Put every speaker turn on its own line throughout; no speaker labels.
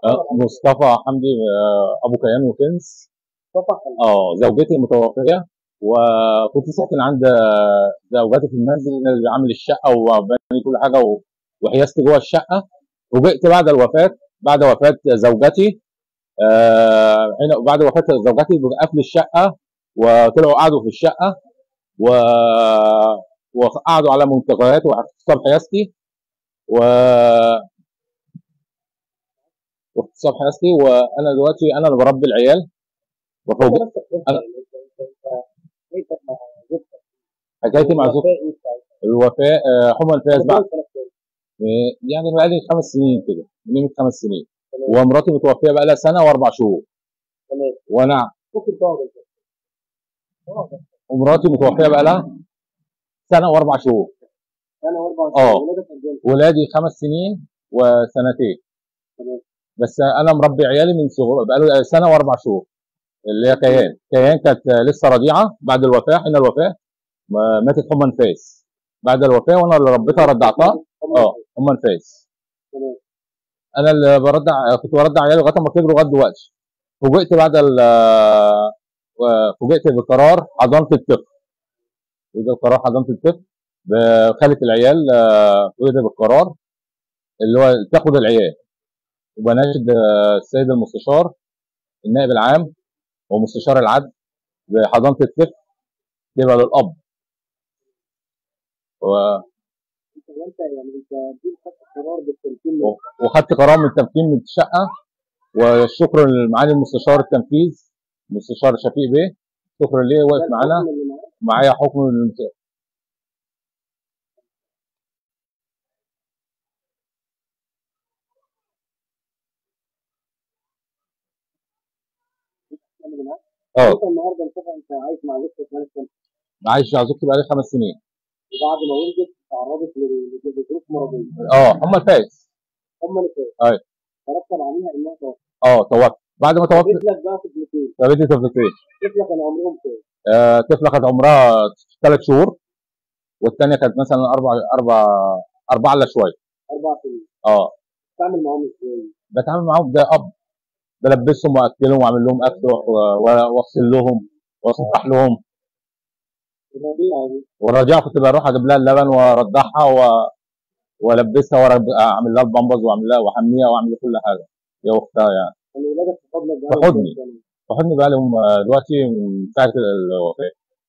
آه، مصطفى حمدي آه، ابو كيان وكنز
مصطفى حمدي
اه زوجتي متوفيه وكنت ساكن عند آه، زوجتي في المنزل اللي عامل الشقه وبني كل حاجه و- وحيازتي جوه الشقه فوجئت بعد الوفاه بعد وفاه زوجتي آه، هنا بعد وفاه زوجتي بقفل الشقه وطلعوا قعدوا في الشقه و وقعدوا على منتجات واغتصاب حيازتي و واغتصاب حيازتي وانا دلوقتي انا اللي بربي العيال وفوجئت أنا-
كيفك مع زوجتك
حكايتي مع زوجتي
الوفاء بتاعك.
الوفاء آه، حمى الفاس بعد
كم سنة كده؟
آه، يعني بقالي خمس سنين كده من خمس سنين
تمام.
ومراتي متوفيه بقى لها سنه واربع شهور
تمام
وانا
ممكن تقعد انت اه
ومراتي متوفيه بقى لها سنه واربع شهور
انا واربع
اه.
سنين ولادك قد ايه؟
ولادي خمس سنين وسنتين
تمام.
بس انا مربي عيالي من صغر بقاله سنه واربع شهور اللي هي كيان كيان كانت لسه رضيعه بعد الوفاه حين الوفاه ما- ماتت حمى نفاس بعد الوفاه وانا اللي ربيتها رضعتها اه حمى نفاس
تمام.
انا اللي برضع كنت برضع عيالي لغايه ما كبروا لغايه دلوقتي فوجئت بعد ال فوجئت بقرار حضانه الطفل فوجئت بقرار حضانه الطفل بخاله العيال آه، فوجئت بالقرار اللي هو تاخد العيال وبناشد آه، السيد المستشار النائب العام ومستشار العدل بحضانه الطفل تبقى للاب و-
انت وانت يعني انت دي خدت قرار بالتمكين
وخدت قرار من التمكين من الشقه والشكر لمعالي المستشار التنفيذ المستشار شفيق بيه شكرا ليه واقف معانا معايا حكم من اه
انت النهارده انت انت عايش مع زوجتك بقالك كام
عايش مع زوجتي بقالي خمس سنين
وبعد ما ولدت تعرضت ل- لظروف مرضيه
اه هم الفايز
هم اللي كانوا
أيوة.
ترتب عليها انها توفت
اه توفت بعد ما توفت
جبت لك بقى طفلتين
جابت لي طفلتين
طفله كان عمرهم كام؟
آه طفله كانت عمرها ثلاث شهور والثانيه كانت مثلا اربع اربع اربعه الا شويه
اربع سنين
اه
تعمل معاهم ازاي؟
بتعامل معاهم ده اب بلبسهم واكلهم واعمل لهم اكل و- و- واغسل لهم واصلح لهم
الرضيعه دي
والرجاء كنت بروح اجيب لها اللبن وارضعها و... والبسها واعمل لها البامبرز واعمل لها واحميها واعمل لها كل حاجه هي واختها يعني
كان ولادك في حضنك بقى
في حضني. فحضني بقى لهم آه، دلوقتي من ساعه الوفاه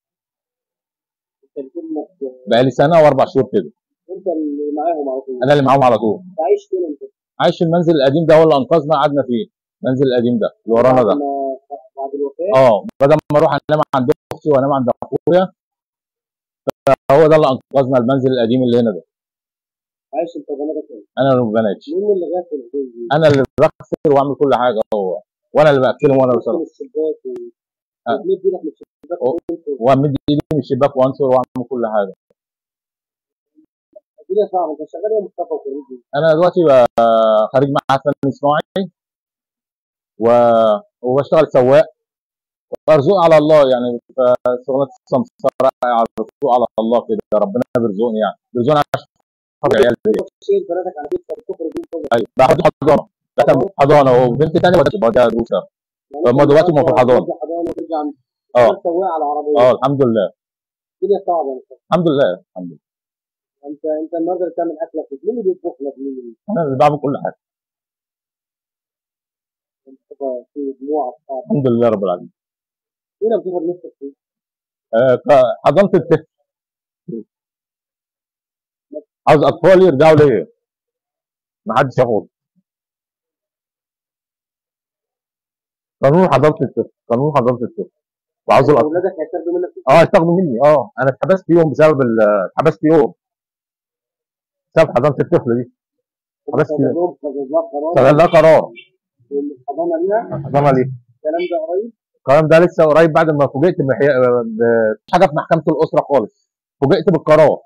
انت بتقول لك
بقى لي سنه واربع شهور كده
انت اللي معاهم على طول
انا اللي معاهم على طول
انت عايش فين انت؟
عايش في المنزل القديم ده هو اللي انقذنا قعدنا فيه المنزل القديم ده اللي ورانا
بعد
ده
ما- بعد الوفاه
اه بدل ما اروح انام عند اختي وانام عند اخويا هو ده اللي انقذنا المنزل القديم اللي هنا ده
عايش انت وبناتك هنا
انا اللي ما بناتش
مين اللي غاسل البيت دي؟
انا اللي بغسل واعمل كل حاجه هو وانا اللي باكلهم وانا اللي
تدخل
بصرف
الشباك و
آه.
وتمد ايدك من الشباك
أوه.
وتنشر.
وامد ايدي من الشباك وانشر واعمل كل حاجه
الدنيا صعبه انت شغال ايه يا مصطفى وخريجي؟
انا دلوقتي ب- خريج معهد فن صناعي و... وبشتغل سواق وارزق على الله يعني شغلات السمسره على الرزق على الله كده ربنا بيرزقني يعني بيرزقني عشان خاطر عيال بيه.
شيل بناتك على بيتك تخرج من فوق
ايوه باخد حضانه باخد حضانه وبنت ثانيه بدها دروسها فهم دلوقتي هم في الحضانة.
ترجع حضانه وترجع عند
اه.
شغال سواق على العربيه
اه الحمد لله
الدنيا صعبه انت
الحمد لله الحمد لله
انت انت النهارده بتعمل اكلك مين اللي بيطبخ لك مين اللي
انا اللي بعمل كل حاجه
بتبقى في دموع اصحاب
الحمد لله رب العالمين
مين اللي بتاخد نفسك فيه؟
آه، ك- حضانه الطفل عاوز اطفال يرجعوا ليا ما حدش ياخد قانون حضانه الطفل قانون حضانه الطفل وعاوز الاطفال
اولادك هيتاخدوا منك فيه؟
اه يستخدموا مني اه انا اتحبست يوم بسبب ال- اتحبست يوم بسبب حضانه الطفل دي بس كده.
لهم قرار
استغل لها قرار
الحضانه ليها
حضانه ليه
الكلام ده قريب
القرار ده لسه قريب بعد ما فوجئت بحي... ب- حاجه في محكمه الاسره خالص فوجئت بالقرار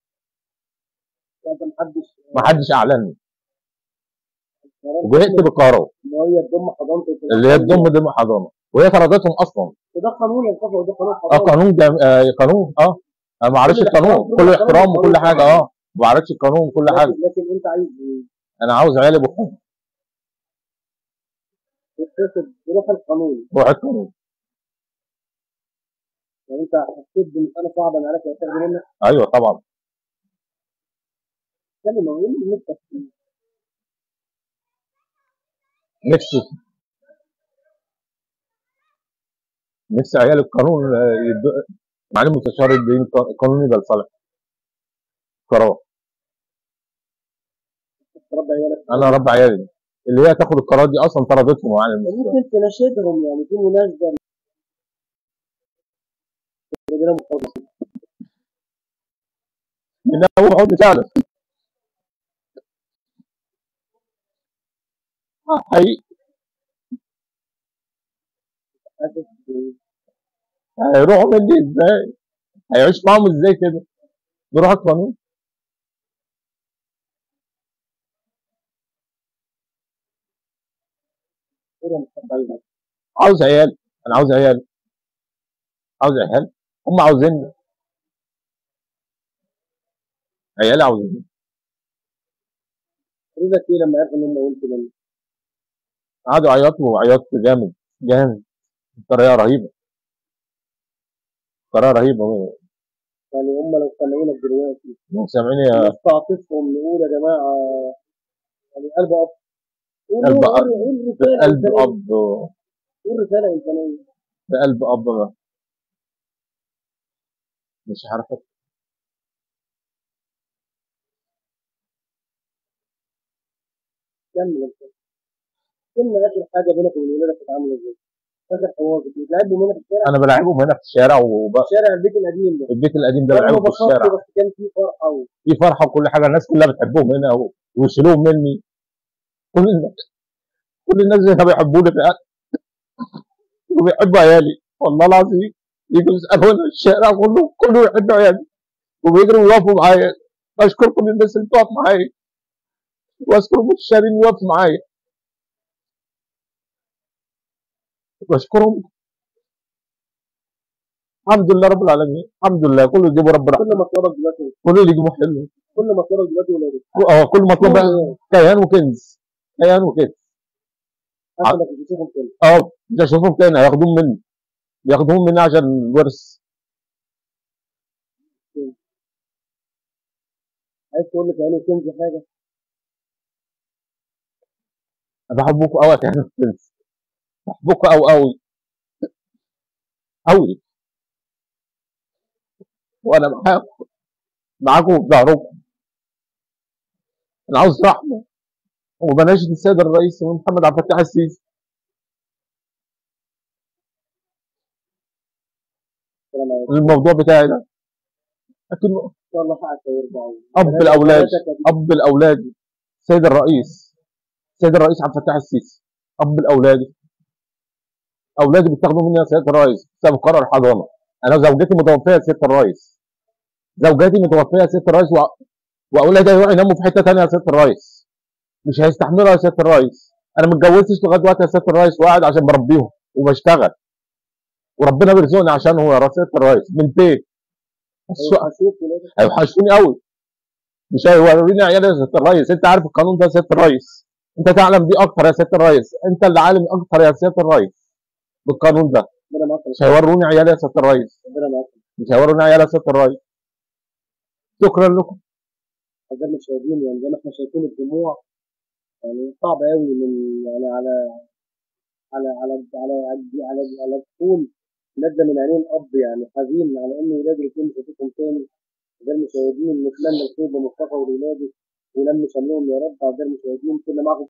انت محدش
ما حدش اعلنني فوجئت بالقرار
ان هي تضم حضانتك
اللي هي تضم ضمن حضانه وهي طردتهم اصلا
ده قانون يا مصطفى وده قانون
اه
حضانه
قانون جم... آه قانون اه انا ما اعرفش
كل
القانون
احترام،
كل
كل
احترام
احترام،
وكل
كل
حاجه
احترام.
اه ما اعرفش القانون وكل حاجه
لكن لكن انت عايز ايه؟
انا عاوز عيالي بحكم
تتخذ بروح القانون
روح القانون
يعني انت حسيت بمساله صعبه انا عارف هتاخد منك
ايوه طبعا
كلمه وقول لي نفسك
نفسي نفسي عيال القانون آه، يدو- معالي المستشار يدين القانون يبقى لصالح قرار
تربي عيالك
انا رب عيالي اللي هي تاخد القرار دي اصلا طردتهم معالي المستشار
ممكن تناشدهم يعني في مناشده ربنا مخلص
من اول حد فعلا آه، حقيقي
حاسس
هيروحوا مني ازاي هيعيش معاهم ازاي كده نروح القانون
بصوره مستقبليه
عاوز عيال انا عاوز عيال عاوز عيال هم عاوزيني عيالي عاوزيني
رضا ايه لما عرفوا ان هم قلت منه
قعدوا يعيطوا وعيطت جامد جامد بطريقه رهيبه بطريقه رهيبه
يعني هم لو سامعينك دلوقتي
سامعيني يا
نستعطفهم نقول يا جماعه يعني قلب اب قول
قلب
قول-
أب.
قول رساله
قلب
إنسانية.
اب
قول رساله انسانيه
بقلب اب بقى. مش عارف
كمل انت كلمه اخر حاجه بينك وبين ولادك كانت عامله ازاي؟ اخر حوار بتلعبوا هنا في الشارع
انا بلعبهم هنا في الشارع وبقى
شارع البيت القديم ده
البيت القديم ده
انا
بلعبه في
ببساطه
الشارع
بس كان في فرحه و...
في فرحه وكل حاجه الناس كلها بتحبهم هنا و- ويشيلوهم مني كل الناس كل الناس هنا بيحبوني في وبيحبوا عيالي والله العظيم يجوا يسالوا هنا في الشارع كله كله يحب عيالي وبيجروا ويقفوا معايا بشكر كل الناس اللي بتقف معايا واشكر المستشارين اللي وقفوا معايا بشكرهم الحمد لله رب العالمين الحمد لله كله يجيبوا رب رحمه
كل مطلبك دلوقتي
كله اللي يجيبوا حلو
كل مطلبك دلوقتي ولادك
اه كل مطلوب بقى كيان وكنز كيان وكنز
حتى انك بتشوفهم كده
اه ده اشوفهم تاني هياخدوهم مني ياخدوهم مني عشان الورث
عايز تقول لك يعني كنز حاجه
انا بحبكم قوي يا كيان وكنز بحبكم قوي قوي قوي وانا معاكم معاكم في ظهركم انا عاوز رحمه وبناشد السيد الرئيس محمد عبد الفتاح السيسي
السلام عليكم
الموضوع بتاعي ده لكن
ان شاء الله حقك هيرجع
اب الاولاد اب الاولاد السيد الرئيس السيد الرئيس عبد الفتاح السيسي اب الاولاد اولادي بيتاخدوا مني يا سياده الرئيس بسبب قرار حضانه انا زوجتي متوفيه يا سياده الرئيس زوجتي متوفيه يا سياده الرئيس و... واولادي هيروحوا يناموا في حته ثانيه يا سياده الرئيس مش هيستحملوا يا سياده الرئيس انا ما اتجوزتش لغايه دلوقتي يا سياده الرئيس وقاعد عشان بربيهم وبشتغل وربنا بيرزقني عشانه يا سياده الرئيس بنتين السؤال-
هشوف ولادك
هيوحشوني قوي مش هيوريني عيال يا سياده الرئيس انت عارف القانون ده يا سياده الرئيس انت تعلم دي اكتر يا سياده الرئيس انت اللي عالم اكتر يا سياده الرئيس بالقانون ده
ربنا معاك
مش هيوروني عيال يا سياده الرئيس
ربنا معاك
مش هيوروني عيال يا سياده الرئيس شكرا لكم
زي ما شايفين يعني زي ما احنا شايفين الدموع يعني صعب قوي من يعني على على على على على على, على تكون نزل من عينين اب يعني حزين على ان ولاده يكون يشوفهم تاني غير مشاهدين نتمنى الخير لمصطفى ولاده ولم شملهم يا رب غير مشاهدين كنا معكم